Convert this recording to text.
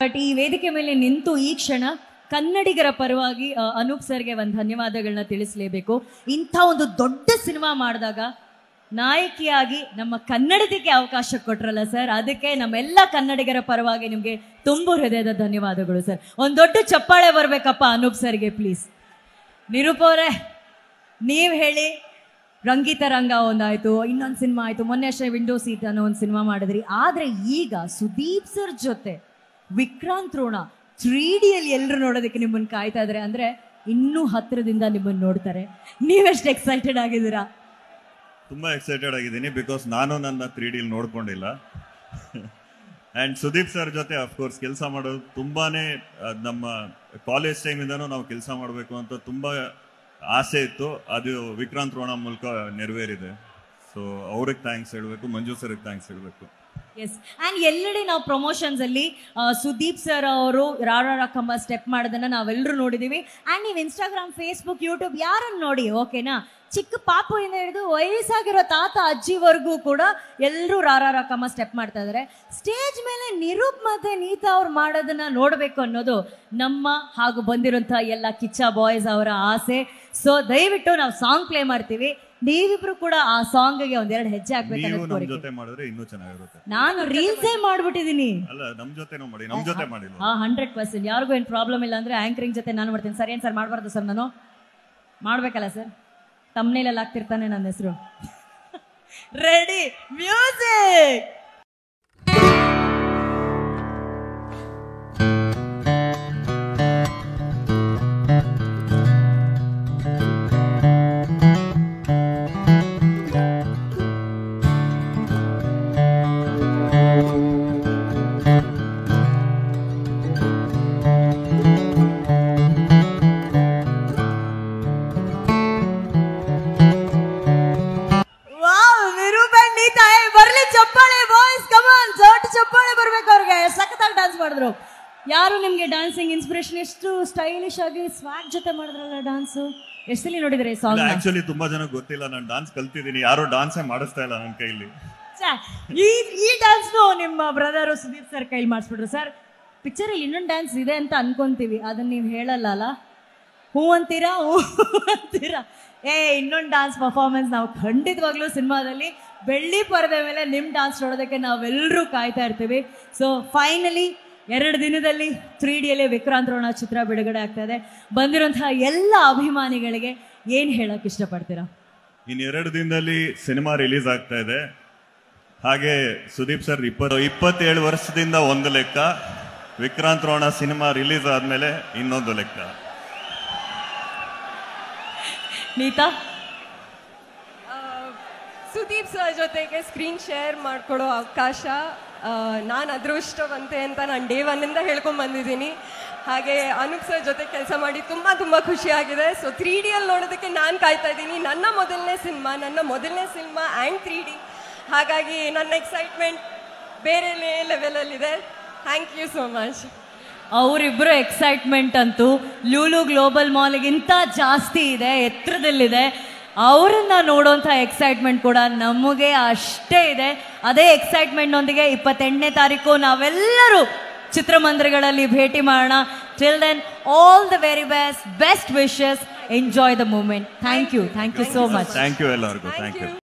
but ಈ ವೇದಿಕೆ ಮೇಲೆ ನಿಂತು ಈ ಕ್ಷಣ ಕನ್ನಡಿಗರ ಪರವಾಗಿ ಆ, ಅನೂಪ್ ಸರ್ಗೆ ಒಂದು ಧನ್ಯವಾದಗಳನ್ನ ತಿಳಿಸ್ಲೇಬೇಕು ಇಂಥ ಒಂದು ದೊಡ್ಡ ಸಿನಿಮಾ ಮಾಡಿದಾಗ ನಾಯಕಿಯಾಗಿ ನಮ್ಮ ಕನ್ನಡದಕ್ಕೆ ಅವಕಾಶ ಕೊಟ್ರಲ್ಲ ಸರ್ ಅದಕ್ಕೆ ನಮ್ಮೆಲ್ಲ ಕನ್ನಡಿಗರ ಪರವಾಗಿ ನಿಮಗೆ ತುಂಬು ಹೃದಯದ ಧನ್ಯವಾದಗಳು ಸರ್ ಒಂದು ದೊಡ್ಡ ಚಪ್ಪಾಳೆ ಬರ್ಬೇಕಪ್ಪ ಅನೂಪ್ ಸರ್ಗೆ ಪ್ಲೀಸ್ ನಿರೂಪ ಅವರೇ ನೀವು ಹೇಳಿ ರಂಗಿತ ರಂಗ ಒಂದಾಯ್ತು ಇನ್ನೊಂದು ಸಿನಿಮಾ ಆಯ್ತು ಮೊನ್ನೆ ಅಷ್ಟೇ ವಿಂಡೋ ಸೀಟ್ ಅನ್ನೋ ಒಂದು ಸಿನಿಮಾ ಮಾಡಿದ್ರಿ ಆದ್ರೆ ಈಗ ಸುದೀಪ್ ಸರ್ ಜೊತೆ ವಿಕ್ರಾಂತ್ ರೋಣ ತ್ರೀ ಡಿಯಲ್ಲಿ ಎಲ್ಲರೂ ನೋಡೋದಕ್ಕೆ ನಿಮ್ಮನ್ನ ಕಾಯ್ತಾ ಇದ್ದಾರೆ ಅಂದ್ರೆ ಇನ್ನೂ ಹತ್ತಿರದಿಂದ ನಿಮ್ಮನ್ನ ನೋಡ್ತಾರೆ ನೀವೆಷ್ಟು ಎಕ್ಸೈಟೆಡ್ ಆಗಿದ್ದೀರಾ ತುಂಬಾ ಎಕ್ಸೈಟೆಡ್ ಆಗಿದ್ದೀನಿ ಬಿಕಾಸ್ ನಾನು ನನ್ನ ತ್ರೀ ಡಿಲ್ ನೋಡ್ಕೊಂಡಿಲ್ಲ ಆ್ಯಂಡ್ ಸುದೀಪ್ ಸರ್ ಜೊತೆ ಅಫ್ಕೋರ್ಸ್ ಕೆಲಸ ಮಾಡೋದು ತುಂಬಾನೇ ಆ, ನಮ್ಮ ಕಾಲೇಜ್ ಟೈಮಿಂದನೂ ನಾವು ಕೆಲಸ ಮಾಡಬೇಕು ಅಂತ ತುಂಬಾ ಆಸೆ ಇತ್ತು ಅದು ವಿಕ್ರಾಂತ್ ರೋಣ ಮೂಲಕ ನೆರವೇರಿದೆ ಸೊ ಅವ್ರಿಗೆ ಥ್ಯಾಂಕ್ಸ್ ಹೇಳಬೇಕು ಮಂಜು ಸರ್ಗೆ ಥ್ಯಾಂಕ್ಸ್ ಹೇಳಬೇಕು ಎಸ್ ಆ್ಯಂಡ್ ಎಲ್ಲೆಡೆ ನಾವು ಪ್ರಮೋಷನ್ಸ್ ಅಲ್ಲಿ ಆ, ಸುದೀಪ್ ಸರ್ ಅವರು ರಾರ ಕಂಬ ಸ್ಟೆಪ್ ಮಾಡೋದನ್ನ ನಾವೆಲ್ಲರೂ ನೋಡಿದೀವಿ ಆ್ಯಂಡ್ ನೀವು ಇನ್ಸ್ಟಾಗ್ರಾಮ್ ಫೇಸ್ಬುಕ್ ಯೂಟ್ಯೂಬ್ ಯಾರನ್ನು ನೋಡಿ ಓಕೆನಾ ಚಿಕ್ಕ ಪಾಪುವಿಂದ ಹಿಡಿದು ವಯಸ್ಸಾಗಿರೋ ತಾತ ಅಜ್ಜಿವರೆಗೂ ಕೂಡ ಎಲ್ಲರೂ ರಾರ ಕಮ್ಮ ಸ್ಟೆಪ್ ಮಾಡ್ತಾ ಇದ್ದಾರೆ ಸ್ಟೇಜ್ ಮೇಲೆ ನಿರೂಪ್ ಮತ್ತೆ ನೀತಾ ಅವ್ರು ಮಾಡೋದನ್ನ ನೋಡಬೇಕು ಅನ್ನೋದು ನಮ್ಮ ಹಾಗೂ ಬಂದಿರೋಂಥ ಎಲ್ಲ ಕಿಚ್ಚ ಬಾಯ್ಸ್ ಅವರ ಆಸೆ ಸೊ ದಯವಿಟ್ಟು ನಾವು ಸಾಂಗ್ ಪ್ಲೇ ಮಾಡ್ತೀವಿ ನೀವಿಬ್ರು ಕೂಡ ಆ ಸಾಂಗ್ಗೆ ಒಂದೆರಡು ಹೆಜ್ಜೆ ನೀವು ಹಾಕ್ಬೇಕನ್ನೋದು ನಮ್ ಕೋರಿಕೆ ಜೊತೆ ಮಾಡಿದ್ರೆ ಇನ್ನೂ ಚೆನ್ನಾಗಿರುತ್ತೆ ನಾನು ರೀಲ್ಸೇ ಮಾಡ್ಬಿಟ್ಟಿದೀನಿ ಅಲ್ಲ ನಮ್ ಜೊತೆನೂ ಮಾಡಿ ನಮ್ ಜೊತೆ ಮಾಡಿಲ್ಲ ಹಾ ಹಂಡ್ರೆಡ್ ಪರ್ಸೆಂಟ್ ಯಾರಿಗೂ ಏನು ಪ್ರಾಬ್ಲಮ್ ಇಲ್ಲ ಅಂದ್ರೆ ಆಂಕರಿಂಗ್ ಜೊತೆ ನಾನು ಮಾಡ್ತೀನಿ ಸರ್ ಏನು ಸರ್ ಮಾಡಬಾರ್ದು ಸರ್ ನಾನು ಮಾಡ್ಬೇಕಲ್ಲ ಸರ್ ತಮ್ಮನೇಲೆಲ್ಲ ಆಗ್ತಿರ್ತಾನೆ ನನ್ನ ಹೆಸರು ರೆಡಿ ಮ್ಯೂಸಿಕ್ ವಾವ್ ನಿರೂಪಣ್ ನೀತಾ ಏ, ಬರ್ಲಿ ಚಪ್ಪಾಳೆ ಬಾಯ್ಸ್ ಕಮಾನ್ ದೊಡ್ಡ ಚಪ್ಪಾಳೆ ಬರ್ಬೇಕು ಅವ್ರಿಗೆ ಸಖತ್ತಾಗಿ ಡಾನ್ಸ್ ಮಾಡಿದ್ರು ಯಾರು ನಿಮ್ಗೆ ಡ್ಯಾನ್ಸಿಂಗ್ ಇನ್ಸ್ಪಿರೇಷನ್ ಎಷ್ಟು ಸ್ಟೈಲಿಶ್ ಆಗಿ ಸ್ವಾಗ್ ಜೊತೆ ಮಾಡಿದ್ರಲ್ಲ ಡಾನ್ಸ್ ಎಷ್ಟು ಸಲ ನೋಡಿದ್ರೆ ಈ ಸಾಂಗ್ ಆಕ್ಚುಲಿ ತುಂಬಾ ಜನ ಗೊತ್ತಿಲ್ಲ ನಾನು ಡಾನ್ಸ್ ಕಲ್ತಿದ್ದೀನಿ ಯಾರು ಡಾನ್ಸೇ ಮಾಡಿಸ್ತಾ ಇಲ್ಲ ನನ್ನ ಕೈಲಿ ಈ ಈ ಡ್ಯಾನ್ಸ್ ನಿಮ್ಮ ಬ್ರದರ್ ಸುದೀಪ್ ಸರ್ ಕೈಲಿ ಮಾಡಿಸ್ಬಿಟ್ರು ಸರ್ ಪಿಕ್ಚರ್ ಅಲ್ಲಿ ಇನ್ನೊಂದು ಡ್ಯಾನ್ಸ್ ಇದೆ ಅಂತ ಅನ್ಕೊಂತೀವಿ ಅದನ್ನ ನೀವು ಹೇಳಲ್ಲ ಅಲ್ಲ ಹೂ ಅಂತೀರಾ ಹೂ ಅಂತೀರಾ ಏ ಇನ್ನೊಂದು ಡ್ಯಾನ್ಸ್ ಪರ್ಫಾರ್ಮೆನ್ಸ್ ನಾವು ಖಂಡಿತವಾಗ್ಲೂ ಸಿನಿಮಾದಲ್ಲಿ ಬೆಳ್ಳಿ ಪರದೆ ಮೇಲೆ ನಿಮ್ಮ ಡ್ಯಾನ್ಸ್ ನೋಡೋದಕ್ಕೆ ನಾವೆಲ್ಲರೂ ಕಾಯ್ತಾ ಇರ್ತೀವಿ ಸೊ ಫೈನಲಿ ಎರಡು ದಿನದಲ್ಲಿ ತ್ರೀ ಡಿಯಲ್ಲಿ ವಿಕ್ರಾಂತ್ ರೋಣ ಚಿತ್ರ ಬಿಡುಗಡೆ ಆಗ್ತಾ ಇದೆ ಬಂದಿರುವಂತಹ ಎಲ್ಲ ಅಭಿಮಾನಿಗಳಿಗೆ ಏನು ಹೇಳಕ್ ಇಷ್ಟಪಡ್ತೀರಾ ಇನ್ ಎರಡು ದಿನದಲ್ಲಿ ಸಿನಿಮಾ ರಿಲೀಸ್ ಆಗ್ತಾ ಇದೆ ಹಾಗೆ ಸುದೀಪ್ ಸರ್ ಇಪ್ಪತ್ತು ಇಪ್ಪತ್ತೇಳು ವರ್ಷದಿಂದ ಒಂದು ಲೆಕ್ಕ ವಿಕ್ರಾಂತ್ ರೋಣ ಸಿನಿಮಾ ರಿಲೀಸ್ ಆದ್ಮೇಲೆ ಇನ್ನೊಂದು ಲೆಕ್ಕ ನೀತಾ ಸುದೀಪ್ ಸರ್ ಜೊತೆಗೆ ಸ್ಕ್ರೀನ್ ಶೇರ್ ಮಾಡ್ಕೊಳ್ಳೋ ಅವಕಾಶ ನಾನು ಅದೃಷ್ಟವಂತೆ ಅಂತ ನಾನು ಡೇ ಒನ್ನಿಂದ ಹೇಳ್ಕೊಂಡ್ ಬಂದಿದ್ದೀನಿ ಹಾಗೆ ಅನೂಪ್ ಸರ್ ಜೊತೆ ಕೆಲಸ ಮಾಡಿ ತುಂಬ ತುಂಬ ಖುಷಿಯಾಗಿದೆ ಸೊ ತ್ರೀ ಡಿಯಲ್ಲಿ ನೋಡೋದಕ್ಕೆ ನಾನು ಕಾಯ್ತಾ ಇದ್ದೀನಿ ನನ್ನ ಮೊದಲನೇ ಸಿನಿಮಾ ನನ್ನ ಮೊದಲನೇ ಸಿನಿಮಾ ಆ್ಯಂಡ್ ತ್ರೀ ಡಿ ಹಾಗಾಗಿ ನನ್ನ ಎಕ್ಸೈಟ್ಮೆಂಟ್ ಬೇರೆ ಲೆವೆಲಲ್ಲಿದೆ ಥ್ಯಾಂಕ್ ಯು ಸೋ ಮಚ್ ಅವರಿಬ್ಬರು ಎಕ್ಸೈಟ್ಮೆಂಟ್ ಅಂತೂ ಲೂಲು ಗ್ಲೋಬಲ್ ಮಾಲ್ಗಿಂತ ಜಾಸ್ತಿ ಇದೆ ಎತ್ತರದಲ್ಲಿದೆ ಅವರನ್ನ ನೋಡೋಂಥ ಎಕ್ಸೈಟ್ಮೆಂಟ್ ಕೂಡ ನಮಗೆ ಅಷ್ಟೇ ಇದೆ ಅದೇ ಎಕ್ಸೈಟ್ಮೆಂಟ್ನೊಂದಿಗೆ ಇಪ್ಪತ್ತೆಂಟನೇ ತಾರೀಕು ನಾವೆಲ್ಲರೂ ಚಿತ್ರಮಂದಿರಗಳಲ್ಲಿ ಭೇಟಿ ಮಾಡೋಣ till then all the very best best wishes enjoy the moment thank you thank you so much thank you ಎಲ್ಲರಿಗೂ ಥ್ಯಾಂಕ್ ಯು